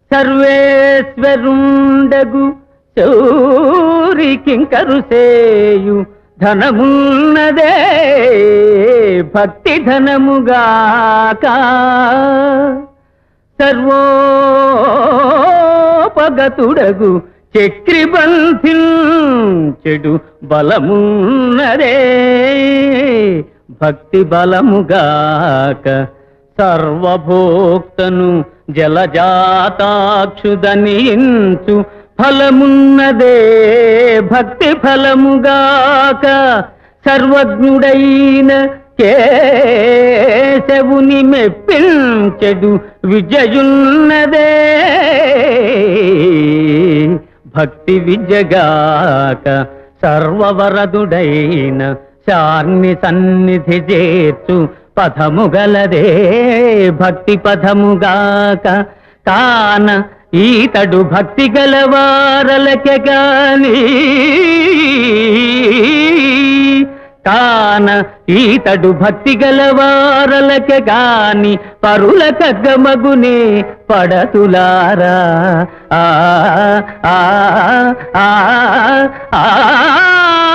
సర్వేశ్వరుండగు చౌరికింకరు సేయు ధనమున్నదే భక్తి ధనముగాక సర్వోపగతుడగు చక్రిబంధిన్ చెడు బలమున్నదే భక్తి బలముగాక సర్వభోక్తను జలజాతాక్షుదనించు ఫలమున్నదే భక్తి ఫలముగాక సర్వజ్ఞుడైన కేశవుని మెప్పించెడు విజయున్నదే భక్తి విజగాక సర్వవరదుడైన శార్ని సన్నిధి చేర్చు పథముగలదే భక్తి పథముగాక కాన ఈతడు భక్తి గలవారలకె గాని కాన ఈతడు భక్తి గలవారలకె గాని పరుల కగ్గమగునే పడతులారా ఆ ఆ ఆ ఆ ఆ